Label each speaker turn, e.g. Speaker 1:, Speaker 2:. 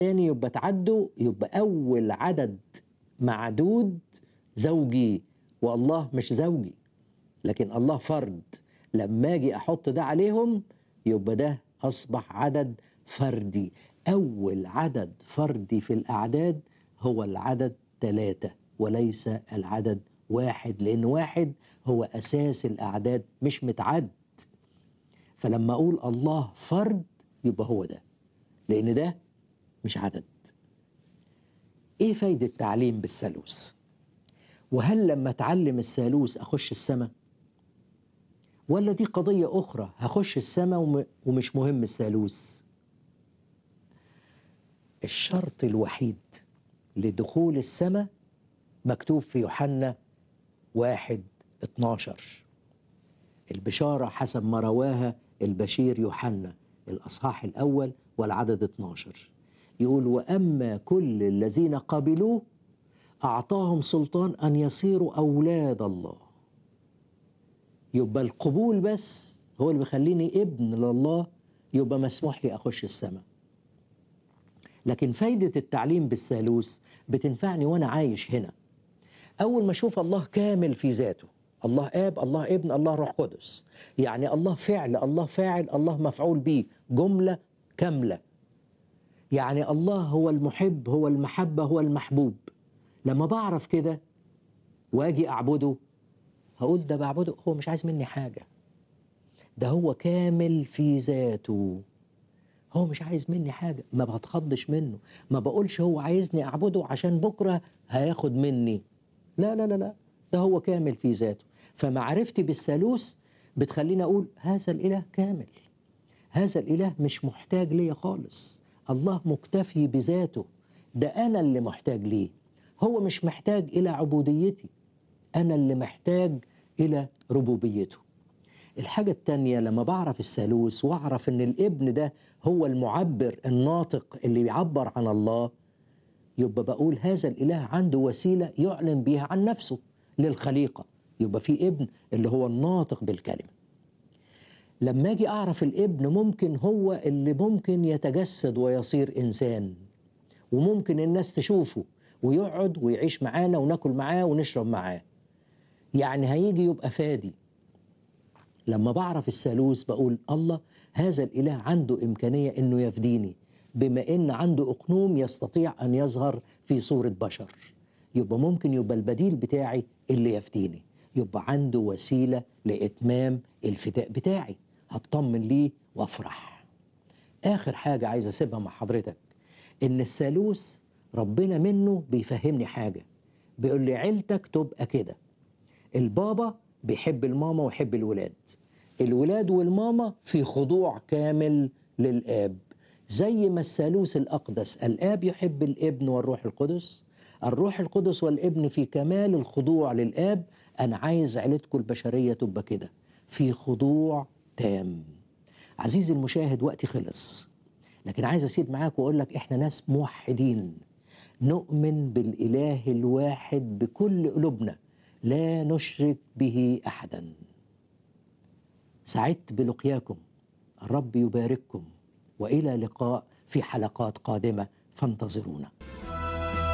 Speaker 1: تاني يبقى تعدوا يبقى أول عدد معدود زوجي والله مش زوجي لكن الله فرد لما أجي أحط ده عليهم يبقى ده أصبح عدد فردي أول عدد فردي في الأعداد هو العدد ثلاثة وليس العدد واحد لأن واحد هو أساس الأعداد مش متعد فلما أقول الله فرد يبقى هو ده لأن ده مش عدد إيه فايدة التعليم بالثالوث؟ وهل لما أتعلم الثالوث أخش السماء؟ ولا دي قضية أخرى هخش السماء وم- ومش مهم الثالوث؟ الشرط الوحيد لدخول السماء مكتوب في يوحنا واحد 12 البشارة حسب ما رواها البشير يوحنا الأصحاح الأول والعدد 12 يقول وأما كل الذين قبلوه أعطاهم سلطان أن يصيروا أولاد الله يبقى القبول بس هو اللي بيخليني ابن لله يبقى مسموح لي أخش السماء لكن فايدة التعليم بالثالوث بتنفعني وأنا عايش هنا أول ما أشوف الله كامل في ذاته الله آب الله ابن الله روح قدس يعني الله فعل الله فاعل الله مفعول به جملة كاملة يعني الله هو المحب هو المحبة هو المحبوب لما بعرف كده واجي أعبده هقول ده بعبده هو مش عايز مني حاجة ده هو كامل في ذاته هو مش عايز مني حاجة ما بتخضش منه ما بقولش هو عايزني أعبده عشان بكرة هياخد مني لا لا لا لا ده هو كامل في ذاته فمعرفتي بالثالوث بتخليني أقول هذا الإله كامل هذا الإله مش محتاج ليا خالص الله مكتفي بذاته ده أنا اللي محتاج ليه هو مش محتاج إلى عبوديتي أنا اللي محتاج إلى ربوبيته الحاجة التانية لما بعرف الثالوث واعرف ان الابن ده هو المعبر الناطق اللي بيعبر عن الله يبقى بقول هذا الاله عنده وسيلة يعلن بيها عن نفسه للخليقة يبقى في ابن اللي هو الناطق بالكلمة لما اجي اعرف الابن ممكن هو اللي ممكن يتجسد ويصير انسان وممكن الناس تشوفه ويقعد ويعيش معانا وناكل معاه ونشرب معاه يعني هيجي يبقى فادي لما بعرف الثالوث بقول الله هذا الاله عنده امكانيه انه يفديني بما ان عنده اقنوم يستطيع ان يظهر في صوره بشر يبقى ممكن يبقى البديل بتاعي اللي يفديني يبقى عنده وسيله لاتمام الفداء بتاعي هطمن ليه وافرح اخر حاجه عايز اسيبها مع حضرتك ان الثالوث ربنا منه بيفهمني حاجه بيقول لي عيلتك تبقى كده البابا بيحب الماما ويحب الولاد الولاد والماما في خضوع كامل للآب زي ما الثالوث الأقدس الآب يحب الابن والروح القدس الروح القدس والابن في كمال الخضوع للآب أنا عايز عيلتكم البشرية تبقى كده في خضوع تام عزيزي المشاهد وقتي خلص لكن عايز أسيب معاك وأقول لك إحنا ناس موحدين نؤمن بالإله الواحد بكل قلوبنا لا نشرك به احدا سعدت بلقياكم الرب يبارككم والى لقاء في حلقات قادمه فانتظرونا